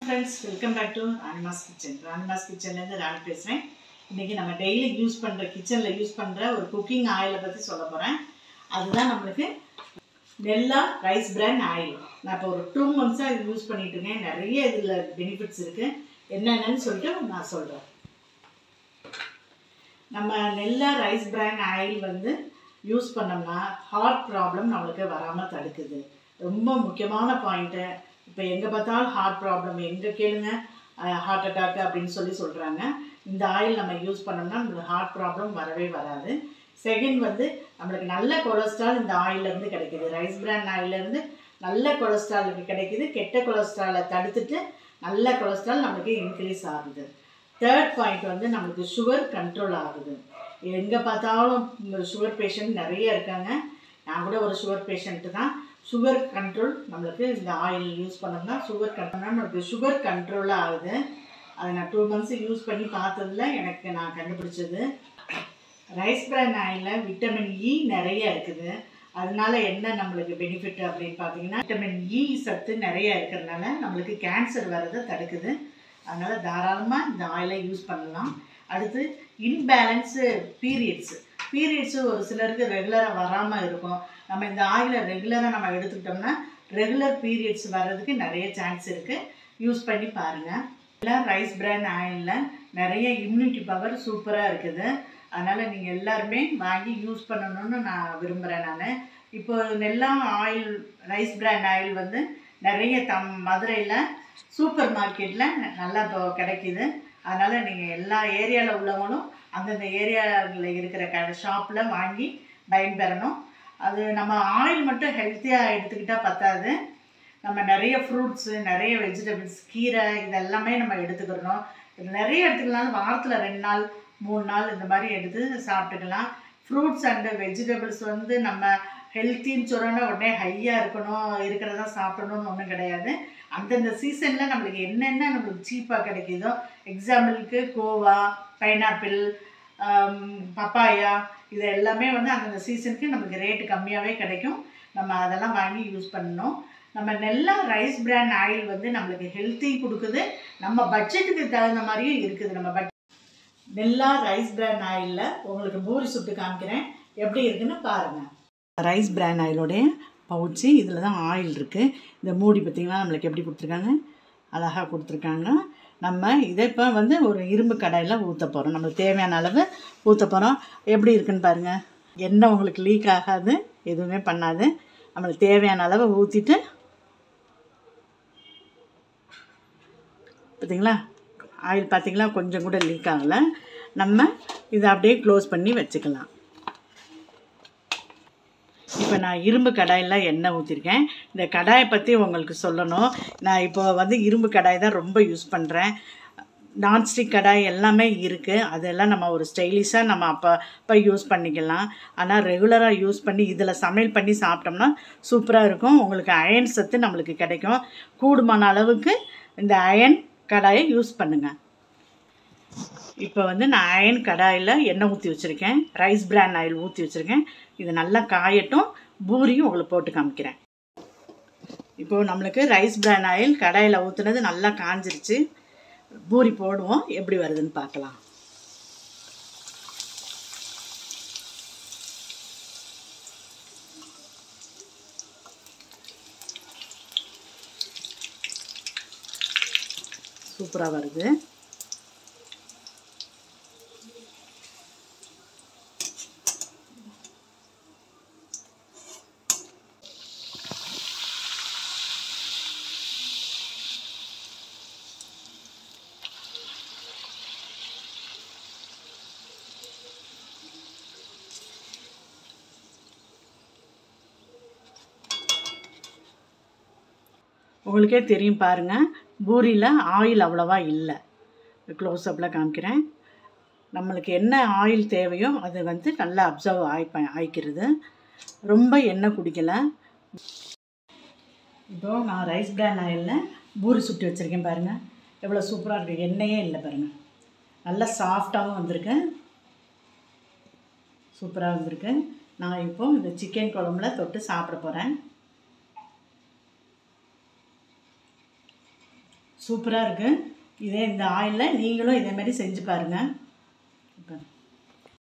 friends welcome back to Ranima's kitchen Ranima's கிச்சன்லேருந்து ராணி பேசுகிறேன் இன்றைக்கி நம்ம டெய்லி யூஸ் பண்ணுற கிச்சனில் யூஸ் பண்ணுற ஒரு குக்கிங் ஆயிலை பற்றி சொல்ல போகிறேன் அதுதான் நம்மளுக்கு நெல்லா ரைஸ் பிராண்ட் ஆயில் நான் இப்போ ஒரு டூ மந்த்ஸாக இது யூஸ் பண்ணிட்டு இருக்கேன் நிறைய இதில் பெனிஃபிட்ஸ் இருக்குது என்னென்னு சொல்லிட்டு நான் சொல்கிறேன் நம்ம நெல்லா ரைஸ் பிராண்ட் ஆயில் வந்து யூஸ் பண்ணோம்னா ஹார்ட் ப்ராப்ளம் நம்மளுக்கு வராமல் தடுக்குது ரொம்ப முக்கியமான பாயிண்ட்டு இப்போ எங்கே பார்த்தாலும் ஹார்ட் ப்ராப்ளம் எங்கே கேளுங்க ஹார்ட் அட்டாக் அப்படின்னு சொல்லி சொல்கிறாங்க இந்த ஆயில் நம்ம யூஸ் பண்ணோம்னா நம்மளுக்கு ஹார்ட் ப்ராப்ளம் வரவே வராது செகண்ட் வந்து நம்மளுக்கு நல்ல கொலஸ்ட்ரால் இந்த ஆயிலேருந்து கிடைக்குது ரைஸ் பிராண்ட் ஆயிலேருந்து நல்ல கொலஸ்ட்ராலுக்கு கிடைக்குது கெட்ட கொலஸ்ட்ராலை தடுத்துட்டு நல்ல கொலஸ்ட்ரால் நம்மளுக்கு இன்க்ரீஸ் ஆகுது தேர்ட் பாயிண்ட் வந்து நம்மளுக்கு சுகர் கண்ட்ரோல் ஆகுது எங்கே பார்த்தாலும் சுகர் பேஷண்ட் நிறைய இருக்காங்க நான் கூட ஒரு சுகர் பேஷண்ட்டு தான் சுகர் கண்ட்ரோல் நம்மளுக்கு இந்த ஆயில் யூஸ் பண்ணோம்னா சுகர் கண்ட்ரோல் நம்மளுக்கு சுகர் கண்ட்ரோல் ஆகுது அதை நான் டூ மந்த்ஸ் யூஸ் பண்ணி பார்த்ததுல எனக்கு நான் கண்டுபிடிச்சது ரைஸ் பிரான் ஆயிலில் விட்டமின் இ நிறைய இருக்குது அதனால என்ன நம்மளுக்கு பெனிஃபிட் அப்படின்னு பார்த்தீங்கன்னா விட்டமின் இ சத்து நிறைய இருக்கிறதுனால நம்மளுக்கு கேன்சர் வர்றதை தடுக்குது அதனால் தாராளமாக இந்த ஆயிலை யூஸ் பண்ணலாம் அடுத்து இன்பேலன்ஸு பீரியட்ஸு பீரியட்ஸு ஒரு சிலருக்கு ரெகுலராக வராமல் இருக்கும் நம்ம இந்த ஆயிலை ரெகுலராக நம்ம எடுத்துக்கிட்டோம்னா ரெகுலர் பீரியட்ஸ் வர்றதுக்கு நிறைய சான்ஸ் இருக்குது யூஸ் பண்ணி பாருங்கள் எல்லாம் ரைஸ் பிராண்ட் ஆயிலில் நிறைய இம்யூனிட்டி பவர் சூப்பராக இருக்குது அதனால் நீங்கள் எல்லாருமே வாங்கி யூஸ் பண்ணணும்னு நான் விரும்புகிறேன் நான் இப்போ Nella oil rice brand oil வந்து நிறைய தம் மதுரையில் சூப்பர் மார்க்கெட்டில் நல்லா இப்போ கிடைக்கிது அதனால் நீங்கள் எல்லா ஏரியாவில் உள்ளவங்களும் அந்தந்த ஏரியாவில் இருக்கிற க ஷாப்பில் வாங்கி பயன்பெறணும் அது நம்ம ஆயில் மட்டும் ஹெல்த்தியாக எடுத்துக்கிட்டால் பத்தாது நம்ம நிறைய ஃப்ரூட்ஸு நிறைய வெஜிடபிள்ஸ் கீரை இதெல்லாமே நம்ம எடுத்துக்கிறணும் இது நிறைய எடுத்துக்கலாம்னு வாரத்தில் ரெண்டு நாள் மூணு நாள் இந்த மாதிரி எடுத்து சாப்பிட்டுக்கலாம் ஃப்ரூட்ஸ் அண்டு வெஜிடபிள்ஸ் வந்து நம்ம ஹெல்த்தின்னு சொன்னோன்னா உடனே ஹையாக இருக்கணும் இருக்கிறதா சாப்பிடணும்னு ஒன்றும் கிடையாது அந்தந்த சீசனில் நம்மளுக்கு என்னென்ன நம்மளுக்கு சீப்பாக கிடைக்குதோ எக்ஸாம்பிளுக்கு கோவா பைனாப்பிள் பப்பாயா இது எல்லாமே வந்து அந்தந்த சீசனுக்கு நமக்கு ரேட்டு கம்மியாகவே கிடைக்கும் நம்ம அதெல்லாம் வாங்கி யூஸ் பண்ணணும் நம்ம நெல்லா ரைஸ் பிராண்ட் ஆயில் வந்து நம்மளுக்கு ஹெல்த்தி கொடுக்குது நம்ம பட்ஜெட்டுக்கு தகுந்த மாதிரியும் இருக்குது நம்ம பட்ஜெட் நெல்லா ரைஸ் பிராண்ட் ஆயிலில் உங்களுக்கு பூரி சுட்டு காமிக்கிறேன் எப்படி இருக்குன்னு பாருங்கள் ரைஸ் பிராண்ட் ஆயிலோடைய பவுச்சு இதில் தான் ஆயில் இருக்குது இந்த மூடி பார்த்திங்கன்னா நம்மளுக்கு எப்படி கொடுத்துருக்காங்க அழகாக கொடுத்துருக்காங்க நம்ம இதை இப்போ வந்து ஒரு இரும்பு கடாயில் ஊற்ற போகிறோம் நம்மளுக்கு தேவையான அளவு ஊற்ற போகிறோம் எப்படி இருக்குன்னு பாருங்கள் எண்ணெய் உங்களுக்கு லீக் ஆகாது எதுவுமே பண்ணாது நம்மளுக்கு தேவையான அளவு ஊற்றிட்டு பார்த்தீங்களா ஆயில் பார்த்திங்களா கொஞ்சம் கூட லீக் ஆகலை நம்ம இதை அப்படியே க்ளோஸ் பண்ணி வச்சுக்கலாம் இப்போ நான் இரும்பு கடாயில் எண்ணெய் ஊற்றிருக்கேன் இந்த கடாயை பற்றி உங்களுக்கு சொல்லணும் நான் இப்போ வந்து இரும்பு கடாய் தான் ரொம்ப யூஸ் பண்ணுறேன் நான்ஸ்டிக் கடாய் எல்லாமே இருக்குது அதெல்லாம் நம்ம ஒரு ஸ்டைலிஷாக நம்ம அப்போ அப்போ யூஸ் பண்ணிக்கலாம் ஆனால் ரெகுலராக யூஸ் பண்ணி இதில் சமையல் பண்ணி சாப்பிட்டோம்னா சூப்பராக இருக்கும் உங்களுக்கு அயன் சத்து நம்மளுக்கு கிடைக்கும் கூடுமான அளவுக்கு இந்த அயன் கடாயை யூஸ் பண்ணுங்கள் இப்போ வந்து நான் அயன் கடாயில் எண்ணெய் ஊற்றி வச்சுருக்கேன் ரைஸ் பிராண்ட் ஆயில் ஊற்றி வச்சுருக்கேன் இது நல்லா காயட்டும் பூரியும் உங்களுக்கு போட்டு காமிக்கிறேன் இப்போது நம்மளுக்கு ரைஸ் பிராண்ட் ஆயில் கடாயில் ஊற்றுனது நல்லா காஞ்சிருச்சு பூரி போடுவோம் எப்படி வருதுன்னு பார்க்கலாம் சூப்பராக வருது உங்களுக்கே தெரியும் பாருங்கள் பூரியில் ஆயில் அவ்வளோவா இல்லை க்ளோஸ்அப்பில் காமிக்கிறேன் நம்மளுக்கு என்ன ஆயில் தேவையோ அது வந்து நல்லா அப்சர்வ் ஆயிப்ப ஆயிக்கிறது ரொம்ப எண்ணெய் குடிக்கலை இப்போது நான் ரைஸ் பிரான் ஆயிலில் பூரி சுட்டு வச்சுருக்கேன் பாருங்கள் எவ்வளோ சூப்பராக இருக்குது எண்ணெயே இல்லை பாருங்கள் நல்லா சாஃப்டாகவும் வந்திருக்கு சூப்பராக வந்திருக்கு நான் இப்போ இந்த சிக்கன் குழம்புல தொட்டு சாப்பிட போகிறேன் சூப்பராக இருக்குது இதே இந்த ஆயிலில் நீங்களும் இதே மாதிரி செஞ்சு பாருங்கள் இப்போ